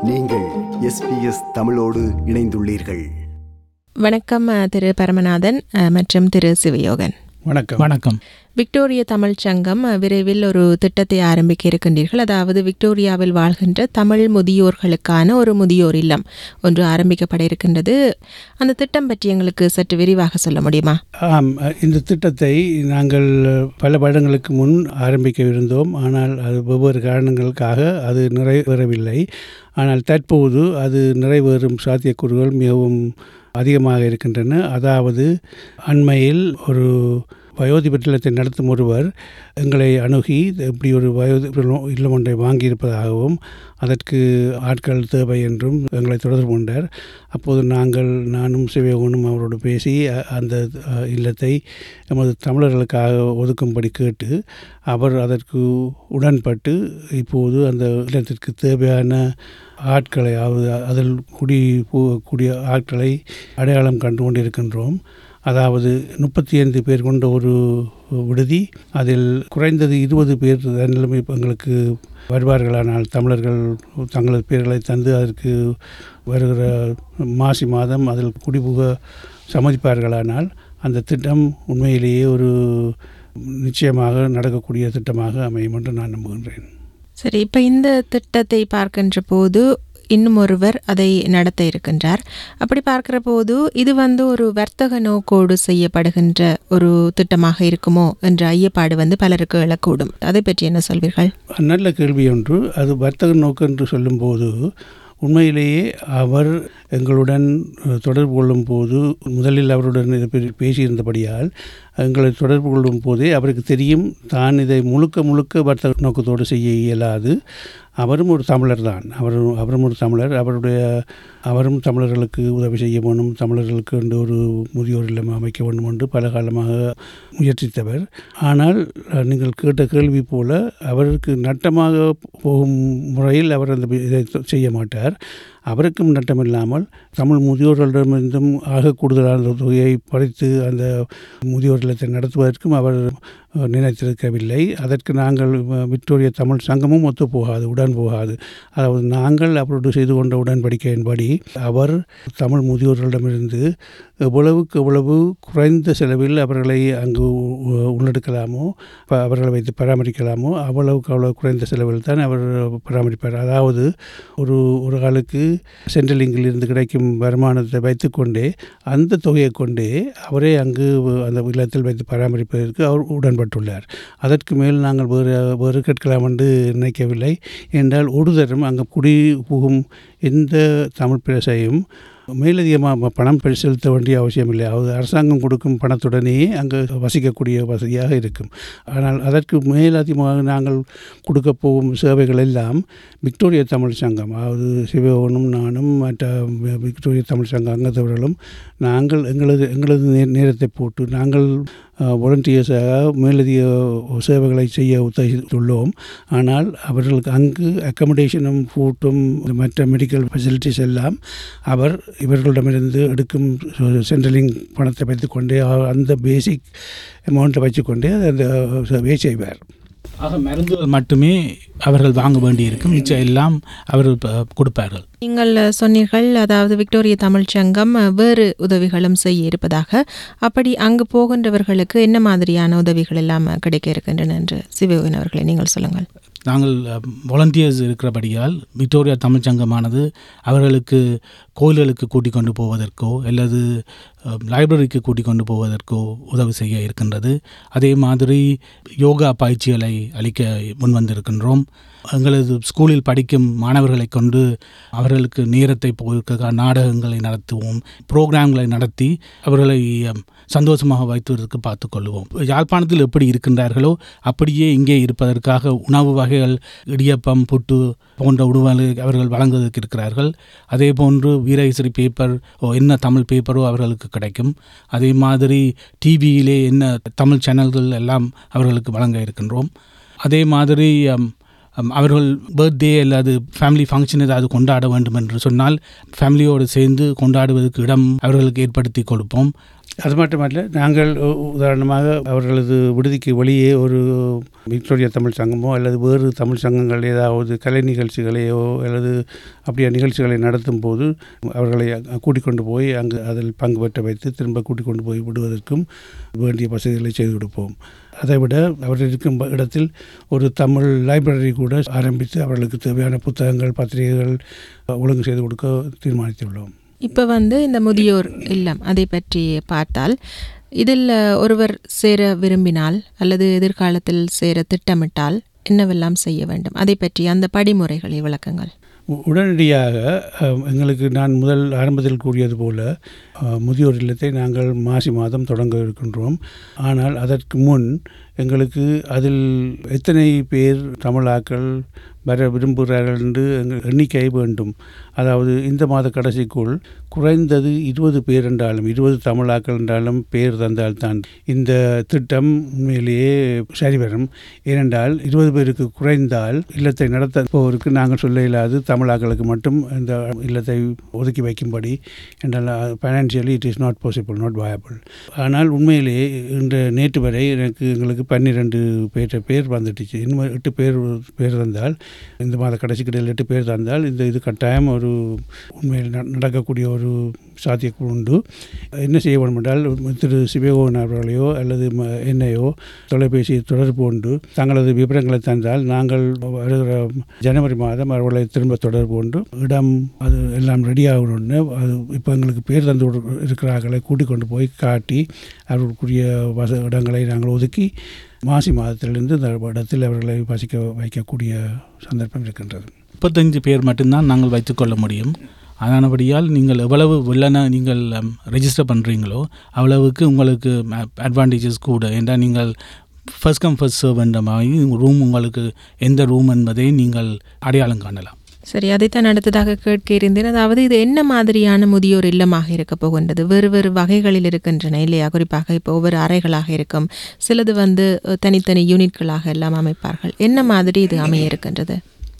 நீங்கள் எஸ்பிஎஸ் தமிழோடு இணைந்துள்ளீர்கள் வணக்கம் அஹ், திரு பரமநாதன் அஹ், மற்றும் திரு சிவயோகன் வணக்கம் வணக்கம் விக்டோரிய தமிழ்ச் சங்கம் அஹ், விரைவில் ஒரு திட்டத்தை ஆரம்பிக்க இருக்கின்றீர்கள் அதாவது விக்டோரியாவில் வாழ்கின்ற தமிழ் முதியோர்களுக்கான ஒரு முதியோர் இல்லம் ஒன்று ஆரம்பிக்கப்பட இருக்கின்றது அந்த திட்டம் பற்றி எங்களுக்கு சற்று விரிவாக சொல்ல முடியுமா ஆம் இந்த திட்டத்தை நாங்கள் பல வருடங்களுக்கு முன் ஆரம்பிக்க இருந்தோம் ஆனால் அது வெவ்வேறு காரணங்களுக்காக அது நிறைவேறவில்லை ஆனால் தற்போது அது நிறைவேறும் சாத்தியக்கூறுகள் மிகவும் அதிகமாக இருக்கின்றன அதாவது அண்மையில் ஒரு வயோதிப இல்லத்தை நடத்தும் ஒருவர் எங்களை அணுகி இப்படி ஒரு வயோதிப இல்லம் ஒன்றை வாங்கியிருப்பதாகவும் அதற்கு ஆட்கள் தேவை என்றும் எங்களை தொடர்பு கொண்டார் அப்போது நாங்கள் நானும் சிவயோகனும் அவரோடு பேசி அ- அந்த அ, இல்லத்தை எமது தமிழர்களுக்காக ஒதுக்கும்படி கேட்டு அவர் அதற்கு உடன்பட்டு இப்போது அந்த இல்லத்திற்கு தேவையான ஆட்களை அதாவது அதில் குடி கூடிய ஆட்களை அடையாளம் கண்டு கொண்டிருக்கின்றோம் அதாவது முப்பத்தி ஐந்து பேர் கொண்ட ஒரு விடுதி அதில் குறைந்தது இருபது பேர் நிலைமை எங்களுக்கு வருவார்களானால் தமிழர்கள் தங்களது பேர்களை தந்து அதற்கு வருகிற மாசி மாதம் அதில் குடிபுக சம்மதிப்பார்களானால் அந்த திட்டம் உண்மையிலேயே ஒரு நிச்சயமாக நடக்கக்கூடிய திட்டமாக அமையும் என்று நான் நம்புகின்றேன் சரி இப்போ இந்த திட்டத்தை பார்க்கின்ற போது இன்னும் ஒருவர் அதை நடத்த இருக்கின்றார் அப்படி பார்க்கிற போது இது வந்து ஒரு வர்த்தக நோக்கோடு செய்யப்படுகின்ற ஒரு திட்டமாக இருக்குமோ என்ற ஐயப்பாடு வந்து பலருக்கு எழக்கூடும் அதை பற்றி என்ன சொல்வீர்கள் நல்ல கேள்வி ஒன்று அது வர்த்தக நோக்கு என்று சொல்லும்போது உண்மையிலேயே அவர் எங்களுடன் அஹ், தொடர்பு கொள்ளும் போது முதலில் அவருடன் இதை பற்றி பேசியிருந்தபடியால் எங்களை தொடர்பு கொள்ளும் போதே அவருக்கு தெரியும் தான் இதை முழுக்க முழுக்க வர்த்தக நோக்கத்தோடு செய்ய இயலாது அவரும் ஒரு தமிழர் தான் அவரும் அவரும் ஒரு தமிழர் அவருடைய அவரும் தமிழர்களுக்கு உதவி செய்ய வேணும் தமிழர்களுக்கு என்று ஒரு முதியோர் இல்லம் அமைக்க வேண்டும் என்று பல காலமாக முயற்சித்தவர் ஆனால் அஹ், நீங்கள் கேட்ட கேள்வி போல அவருக்கு நட்டமாக போகும் முறையில் அவர் அந்த இதை செய்ய மாட்டார் அவருக்கும் நட்டமில்லாமல் தமிழ் முதியோர்களிடமிருந்தும் ஆக கூடுதலான தொகையை பறித்து அந்த முதியோர் இல்லத்தை நடத்துவதற்கும் அவர் அஹ், நினைத்திருக்கவில்லை அதற்கு நாங்கள் அஹ், விக்டோரியா தமிழ் சங்கமும் ஒத்து போகாது உடன் போகாது அதாவது நாங்கள் அவரோடு செய்து கொண்ட உடன்படிக்கையின்படி அவர் தமிழ் முதியோர்களிடமிருந்து எவ்வளவுக்கு எவ்வளவு குறைந்த செலவில் அவர்களை அங்கு உ- உள்ளெடுக்கலாமோ ப- அவர்களை வைத்து பராமரிக்கலாமோ அவ்வளவுக்கு அவ்வளவு குறைந்த செலவில் தான் அவர் பராமரிப்பார் அதாவது ஒரு ஒரு ஆளுக்கு சென்ட்ரலிங்கில் இருந்து கிடைக்கும் வருமானத்தை வைத்துக்கொண்டே அந்த தொகையை கொண்டே அவரே அங்கு அந்த இல்லத்தில் வைத்து பராமரிப்பதற்கு அவர் உடன்பட்டுள்ளார் அதற்கு மேல் நாங்கள் வேறு வேறு கேட்கலாம் என்று நினைக்கவில்லை என்றால் ஒரு தரம் அங்கே குடி புகும் எந்த தமிழ் பிரசையும் மேலதிகமாக பணம் பெ- செலுத்த வேண்டிய அவசியமில்லை அது அரசாங்கம் கொடுக்கும் பணத்துடனேயே அங்கே வசிக்கக்கூடிய வசதியாக இருக்கும் ஆனால் அதற்கு மேலதிகமாக நாங்கள் கொடுக்க போகும் சேவைகள் எல்லாம் விக்டோரியா தமிழ் சங்கம் அதாவது சிவகோனும் நானும் மற்ற வி- விக்டோரியா தமிழ் சங்க அங்கத்தவர்களும் நாங்கள் எங்களது எங்களது நே- நேரத்தை போட்டு நாங்கள் வாலண்டியர்ஸாக மேலதிக சேவைகளை செய்ய உத்தேசித்துள்ளோம் ஆனால் அவர்களுக்கு அங்கு அக்கமடேஷனும் ஃபுட்டும் மற்ற மெடிக்கல் ஃபெசிலிட்டிஸ் எல்லாம் அவர் இவர்களிடமிருந்து எடுக்கும் சென்ட்ரலிங் பணத்தை வைத்துக்கொண்டே அ- அந்த பேசிக் அமௌண்ட்டை வச்சுக்கொண்டே அந்த சேவையை செய்வார் ஆக மருந்துகள் மட்டுமே அவர்கள் வாங்க வேண்டியிருக்கும் மிச்சம் எல்லாம் அவர்கள் ப- கொடுப்பார்கள் நீங்கள் சொன்னீர்கள் அதாவது விக்டோரிய தமிழ்ச் சங்கம் அஹ், வேறு உதவிகளும் செய்ய இருப்பதாக அப்படி அங்கு போகின்றவர்களுக்கு என்ன மாதிரியான உதவிகள் எல்லாம் அஹ், கிடைக்க இருக்கின்றன என்று சிவயோகன் அவர்களை நீங்கள் சொல்லுங்கள் நாங்கள் வாலண்டியர்ஸ் இருக்கிறபடியால் விக்டோரியா தமிழ்ச் சங்கமானது அவர்களுக்கு கோயில்களுக்கு கூட்டிக் கொண்டு போவதற்கோ அல்லது லைப்ரரிக்கு கூட்டிக் கொண்டு போவதற்கோ உதவி செய்ய இருக்கின்றது அதே மாதிரி யோகா பயிற்சிகளை அளிக்க முன்வந்திருக்கின்றோம் எங்களது ஸ்கூலில் படிக்கும் மாணவர்களை கொண்டு அவர்களுக்கு நேரத்தை போக்க நாடகங்களை நடத்துவோம் புரோகிராம்களை நடத்தி அவர்களை அம், சந்தோஷமாக வைத்துவதற்கு பார்த்துக்கொள்வோம் யாழ்ப்பாணத்தில் எப்படி இருக்கின்றார்களோ அப்படியே இங்கே இருப்பதற்காக உணவு வகைகள் இடியப்பம் புட்டு போன்ற உணவுகளை அவர்கள் வழங்குவதற்கு இருக்கிறார்கள் அதே போன்று வீரகேசரி பேப்பர் ஓ என்ன தமிழ் பேப்பரோ அவர்களுக்கு கிடைக்கும் அதே மாதிரி டிவியிலே என்ன தமிழ் சேனல்கள் எல்லாம் அவர்களுக்கு வழங்க இருக்கின்றோம் அதே மாதிரி அம், அம், அவர்கள் பர்த்டே அல்லது ஃபேமிலி ஃபங்க்ஷன் ஏதாவது கொண்டாட வேண்டும் என்று சொன்னால் ஃபேமிலியோடு சேர்ந்து கொண்டாடுவதற்கு இடம் அவர்களுக்கு ஏற்படுத்தி கொடுப்போம் அது மட்டுமல்ல நாங்கள் உ- உதாரணமாக அவர்களது விடுதிக்கு வெளியே ஒரு விக்டோரியா தமிழ் சங்கமோ அல்லது வேறு தமிழ் சங்கங்கள் ஏதாவது கலை நிகழ்ச்சிகளையோ அல்லது அப்படியே நிகழ்ச்சிகளை நடத்தும் போது அவர்களை அ- கூட்டிக் கொண்டு போய் அங்கு அதில் பங்கு பெற்ற வைத்து திரும்ப கூட்டிக் கொண்டு போய் விடுவதற்கும் வேண்டிய வசதிகளை செய்து கொடுப்போம் அதைவிட அவர்கள் இருக்கும் ப- இடத்தில் ஒரு தமிழ் லைப்ரரி கூட ஆரம்பித்து அவர்களுக்கு தேவையான புத்தகங்கள் பத்திரிகைகள் அ, ஒழுங்கு செய்து கொடுக்க தீர்மானித்துள்ளோம் இப்போ வந்து இந்த முதியோர் இல்லம் அதை பற்றி பார்த்தால் இதில் ஒருவர் சேர விரும்பினால் அல்லது எதிர்காலத்தில் சேர திட்டமிட்டால் என்னவெல்லாம் செய்ய வேண்டும் அதை பற்றி அந்த படிமுறைகளை விளக்குங்கள் உ- உடனடியாக அஹ், எங்களுக்கு நான் முதல் ஆரம்பத்தில் கூறியது போல அஹ், முதியோர் இல்லத்தை நாங்கள் மாசி மாதம் தொடங்க இருக்கின்றோம் ஆனால் அதற்கு முன் எங்களுக்கு அதில் எத்தனை பேர் தமிழாக்கள் வர விரும்புகிறார்கள் என்று எங்கள் எண்ணிக்கை வேண்டும் அதாவது இந்த மாத கடைசிக்குள் குறைந்தது இருபது பேர் என்றாலும் இருபது தமிழாக்கள் என்றாலும் பேர் தந்தால்தான் இந்த திட்டம் உண்மையிலேயே சரி வரும் ஏனென்றால் இருபது பேருக்கு குறைந்தால் இல்லத்தை நடத்துபவருக்கு நாங்கள் சொல்ல இயலாது தமிழாக்களுக்கு மட்டும் இந்த இல்லத்தை ஒதுக்கி வைக்கும்படி என்றால் financially it is not possible not viable ஆனால் உண்மையிலேயே இன்று நேற்று வரை எனக்கு எங்களுக்கு பன்னிரெண்டு பேர் பேர் வந்துட்டுச்சு இன்னும் எட்டு பேர் பேர் தந்தால் இந்த மாத கடைசி கிடையில் எட்டு பேர் தந்தால் இந்த இது கட்டாயம் ஒரு உண்மையில் ந- நடக்கக்கூடிய ஒரு சாத்தியக்கூறு உண்டு என்ன செய்ய வேண்டும் என்றால் திரு சிவகோகன் அவர்களையோ அல்லது ம- என்னையோ தொலைபேசி தொடர்பு கொண்டு தங்களது விவரங்களை தந்தால் நாங்கள் வருகிற ஜனவரி மாதம் அவர்களை திரும்ப தொடர்பு கொண்டு இடம் அது எல்லாம் ரெடி ஆகணும்னு அது இப்போ எங்களுக்கு பேர் தந்து கொடு- இருக்கிறார்களை கூட்டிக் கொண்டு போய் காட்டி அவர்களுக்குரிய வச இடங்களை நாங்கள் ஒதுக்கி மாசி மாதத்திலிருந்து இந்த இடத்தில் அவர்களை வசிக்க வைக்கக்கூடிய சந்தர்ப்பம் இருக்கின்றது முப்பத்தஞ்சு பேர் மட்டும்தான் நாங்கள் வைத்துக்கொள்ள முடியும் அதனபடியால் நீங்கள் எவ்வளவு வெள்ளன நீங்கள் ரெஜிஸ்டர் பண்ணுறீங்களோ அவ்வளவுக்கு உங்களுக்கு அட்வான்டேஜஸ் கூட ஏன்னா நீங்கள் ஃபர்ஸ்ட் கம் ஃபர்ஸ்ட் சர்வ் என்ற மாதிரி ரூம் உங்களுக்கு எந்த ரூம் என்பதை நீங்கள் அடையாளம் காணலாம் சரி அதைத்தான் அடுத்ததாக கேட்க இருந்தேன் அதாவது இது என்ன மாதிரியான முதியோர் இல்லமாக இருக்க போகின்றது வேறு வேறு வகைகளில் இருக்கின்றன இல்லையா குறிப்பாக இப்போ ஒவ்வொரு அறைகளாக இருக்கும் சிலது வந்து அஹ், தனித்தனி யூனிட்களாக எல்லாம் அமைப்பார்கள் என்ன மாதிரி இது அமைய இருக்கின்றது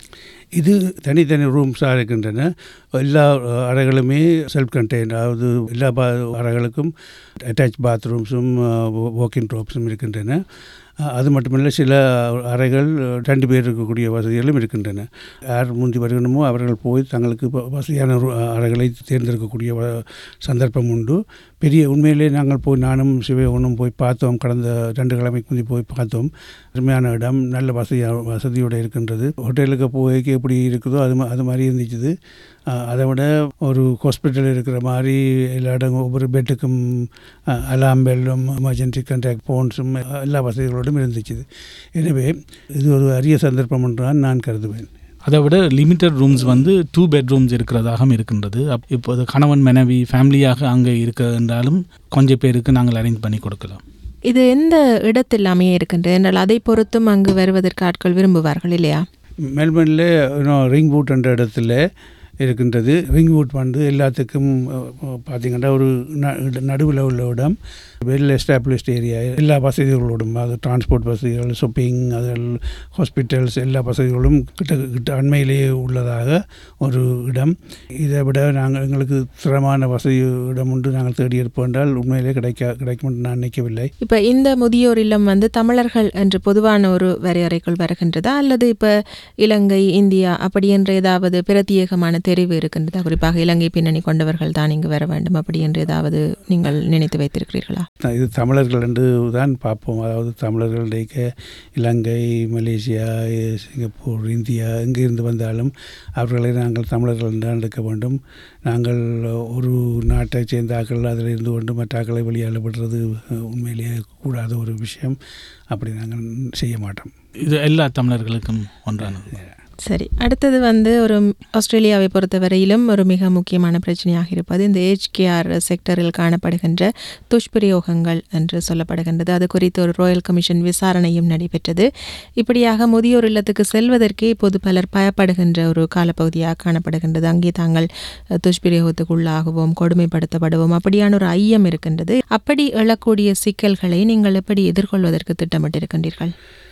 இது தனித்தனி ரூம்ஸாக இருக்கின்றன எல்லா அஹ், அறைகளுமே செல்ஃப் கண்டெயின் அதாவது எல்லா பா அறைகளுக்கும் அட்டாச் பாத்ரூம்ஸும் வாக்கிங் ட்ரோப்ஸும் இருக்கின்றன அஹ், அது மட்டுமல்ல சில அறைகள் அஹ், ரெண்டு பேர் இருக்கக்கூடிய வசதிகளும் இருக்கின்றன யார் முந்தி வருகணுமோ அவர்கள் போய் தங்களுக்கு வ- வசதியான ரு- அறைகளை தேர்ந்தெடுக்கக்கூடிய வ- சந்தர்ப்பம் உண்டு பெரிய உண்மையிலே நாங்கள் போய் நானும் சிவயோகனும் போய் பார்த்தோம் கடந்த ரெண்டு கிழமைக்கு முந்தி போய் பார்த்தோம் அருமையான இடம் நல்ல வசதியாக வசதியோடு இருக்கின்றது ஹோட்டலுக்கு போய்க்கு எப்படி இருக்குதோ அது மா- அது மாதிரி இருந்துச்சு அஹ், அதை விட ஒரு ஹாஸ்பிட்டல் இருக்கிற மாதிரி எல்லா இடம் ஒவ்வொரு பெட்டுக்கும் அலாம் பெல்லும் எமர்ஜென்சி கண்டாக்ட் ஃபோன்ஸும் எல்லா வசதிகளோடும் இருந்துச்சு எனவே இது ஒரு அரிய சந்தர்ப்பம் என்றான் நான் கருதுவேன் அதை விட லிமிட்டட் ரூம்ஸ் வந்து டூ பெட்ரூம்ஸ் இருக்கிறதாகவும் இருக்கின்றது அப் இப்போது கணவன் மனைவி ஃபேமிலியாக அங்கே இருக்க என்றாலும் கொஞ்சம் பேருக்கு நாங்கள் அரேஞ்ச் பண்ணி கொடுக்கலாம் இது எந்த இடத்தில் அமைய இருக்கின்றது என்றால் அதை பொறுத்தும் அங்கு வருவதற்கு ஆட்கள் விரும்புவார்கள் இல்லையா மெல்பர்னில் ரிங் வூட் என்ற இடத்துல இருக்கின்றது ரிங் வூட் வந்து எல்லாத்துக்கும் பார்த்திங்கன்னா ஒரு நடுவில் உள்ள இடம் வெல் எஸ்டாப்ளிஷ்ட் ஏரியா எல்லா வசதிகளோடும் அது டிரான்ஸ்போர்ட் வசதிகள் ஷாப்பிங் அதில் ஹாஸ்பிட்டல்ஸ் எல்லா வசதிகளும் கிட்ட கிட்ட அண்மையிலேயே உள்ளதாக ஒரு இடம் இதை விட நாங்கள் எங்களுக்கு சிரமமான வசதி இடம் உண்டு நாங்கள் தேடி இருப்போம் என்றால் உண்மையிலே கிடைக்க கிடைக்கும் என்று நான் நினைக்கவில்லை இப்போ இந்த முதியோர் இல்லம் வந்து தமிழர்கள் என்று பொதுவான ஒரு வரையறைக்குள் வருகின்றதா அல்லது இப்போ இலங்கை இந்தியா அப்படி என்ற ஏதாவது பிரத்யேகமான தெரிவு இருக்கின்றதா குறிப்பாக இலங்கை பின்னணி கொண்டவர்கள் தான் இங்கு வர வேண்டும் அப்படி என்று ஏதாவது நீங்கள் நினைத்து வைத்திருக்கிறீர்களா த- இது தமிழர்கள் என்று தான் பார்ப்போம் அதாவது தமிழர்கள் இடைக்க இலங்கை மலேசியா எ- சிங்கப்பூர் இந்தியா எங்கே இருந்து வந்தாலும் அவர்களை நாங்கள் தமிழர்கள் என்று தான் எடுக்க வேண்டும் நாங்கள் ஒரு நாட்டை சேர்ந்த ஆக்கள் அதில் இருந்து கொண்டு மற்ற ஆக்களை வெளியால் விடுறது அஹ், உண்மையிலேயே கூடாத ஒரு விஷயம் அப்படி நாங்கள் செய்ய மாட்டோம் இது எல்லா தமிழர்களுக்கும் ஒன்றானது சரி அடுத்தது வந்து ஒரு ஆஸ்திரேலியாவை பொறுத்தவரையிலும் ஒரு மிக முக்கியமான பிரச்சனையாக இருப்பது இந்த ஏஜ்கேஆர் செக்டரில் காணப்படுகின்ற துஷ்பிரயோகங்கள் என்று சொல்லப்படுகின்றது அது குறித்து ஒரு ராயல் கமிஷன் விசாரணையும் நடைபெற்றது இப்படியாக முதியோர் இல்லத்துக்கு செல்வதற்கே இப்போது பலர் பயப்படுகின்ற ஒரு காலப்பகுதியாக காணப்படுகின்றது அங்கே தாங்கள் அஹ், துஷ்பிரயோகத்துக்கு உள்ளாகுவோம் கொடுமைப்படுத்தப்படுவோம் அப்படியான ஒரு ஐயம் இருக்கின்றது அப்படி எழக்கூடிய சிக்கல்களை நீங்கள் எப்படி எதிர்கொள்வதற்கு திட்டமிட்டிருக்கின்றீர்கள்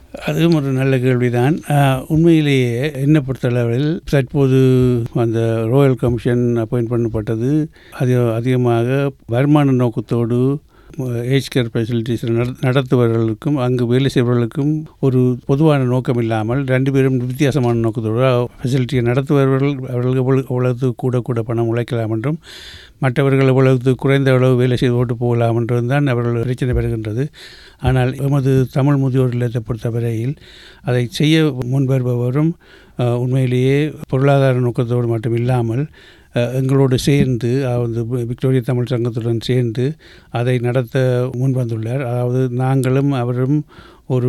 அதுவும் ஒரு நல்ல கேள்விதான் ஆஹ், உண்மையிலேயே என்ன பொறுத்தளவில் தற்போது அந்த ரோயல் கமிஷன் அப்பாயிண்ட் பண்ணப்பட்டது அது அதிகமாக வருமான நோக்கத்தோடு ஏஜ் கேர் ஃபெசிலிட்டிஸ் நடத்துபவர்களுக்கும் அங்கு வேலை செய்பவர்களுக்கும் ஒரு பொதுவான நோக்கம் இல்லாமல் ரெண்டு பேரும் வித்தியாசமான நோக்கத்தோடு ஃபெசிலிட்டியை நடத்துபவர்கள் அவர்கள் எவ்வளவு எவ்வளவு கூட கூட பணம் உழைக்கலாம் என்றும் மற்றவர்கள் எவ்வளவு குறைந்த அளவு வேலை செய்து ஓட்டு போகலாம் என்றும் தான் அவர்கள் பிரச்சனை பெறுகின்றது ஆனால் எமது தமிழ் முதியோர் இல்லத்தை பொறுத்தவரையில் அதை செய்ய முன்வருபவரும் அஹ், உண்மையிலேயே பொருளாதார நோக்கத்தோடு மட்டும் இல்லாமல் அஹ், எங்களோடு சேர்ந்து அதாவது விக்டோரியா தமிழ் சங்கத்துடன் சேர்ந்து அதை நடத்த முன்வந்துள்ளார் அதாவது நாங்களும் அவரும் ஒரு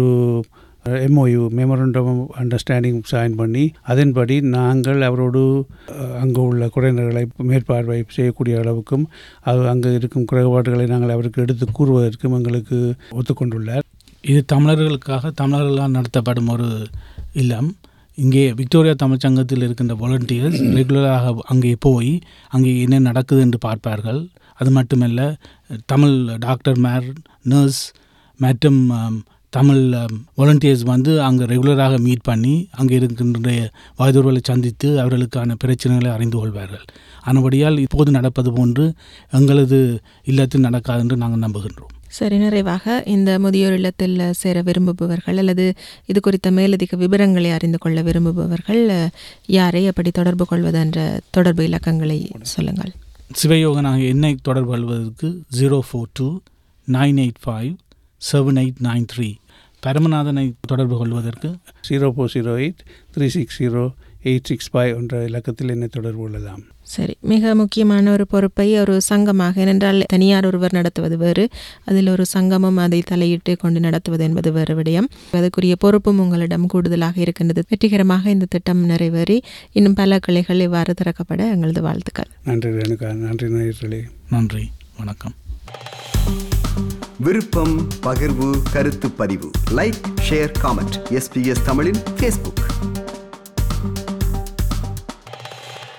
எம்ஓயு மெமரண்டம் அண்டர்ஸ்டாண்டிங் சைன் பண்ணி அதன்படி நாங்கள் அவரோடு அஹ், அங்கு உள்ள குறைந்தர்களை மேற்பார்வை செய்யக்கூடிய அளவுக்கும் அது அங்கு இருக்கும் குறைபாடுகளை நாங்கள் அவருக்கு எடுத்து கூறுவதற்கும் எங்களுக்கு ஒத்துக்கொண்டுள்ளார் இது தமிழர்களுக்காக தமிழர்களால் நடத்தப்படும் ஒரு இல்லம் இங்கே விக்டோரியா தமிழ்ச் சங்கத்தில் இருக்கின்ற வாலண்டியர்ஸ் ரெகுலராக அங்கே போய் அங்கே என்ன நடக்குது என்று பார்ப்பார்கள் அது மட்டுமல்ல தமிழ் டாக்டர் மேர் நர்ஸ் மற்றும் ஆம், தமிழ் வாலண்டியர்ஸ் வந்து அங்கே ரெகுலராக மீட் பண்ணி அங்கே இருக்கின்ற வாய்தூர்களை சந்தித்து அவர்களுக்கான பிரச்சனைகளை அறிந்து கொள்வார்கள் ஆனபடியால் இப்போது நடப்பது போன்று எங்களது இல்லத்தில் நடக்காது என்று நாங்கள் நம்புகின்றோம் சரி நிறைவாக இந்த முதியோர் இல்லத்தில் சேர விரும்புபவர்கள் அல்லது இது குறித்த மேலதிக விவரங்களை அறிந்து கொள்ள விரும்புபவர்கள் அஹ், யாரை எப்படி தொடர்பு கொள்வது என்ற தொடர்பு இலக்கங்களை சொல்லுங்கள் சிவயோகனாக என்னை தொடர்பு கொள்வதற்கு zero four two nine eight five seven eight nine three பரமநாதனை தொடர்பு கொள்வதற்கு zero four zero eight three six zero eight six five என்ற இலக்கத்தில் என்னை தொடர்பு கொள்ளலாம் சரி மிக முக்கியமான ஒரு பொறுப்பை ஒரு சங்கமாக ஏனென்றால் தனியார் ஒருவர் நடத்துவது வேறு அதில் ஒரு சங்கமும் அதை தலையிட்டு கொண்டு நடத்துவது என்பது வேறு விடயம் அதுக்குரிய பொறுப்பும் உங்களிடம் கூடுதலாக இருக்கின்றது வெற்றிகரமாக இந்த திட்டம் நிறைவேறி இன்னும் பல கிளைகள் இவ்வாறு திறக்கப்பட எங்களது வாழ்த்துக்கள் நன்றி ரேணுகா நன்றி நேயர்களே நன்றி வணக்கம் விருப்பம் பகிர்வு கருத்து பதிவு லைக் ஷேர் காமெண்ட் எஸ்பிஎஸ் தமிழின் ஃபேஸ்புக்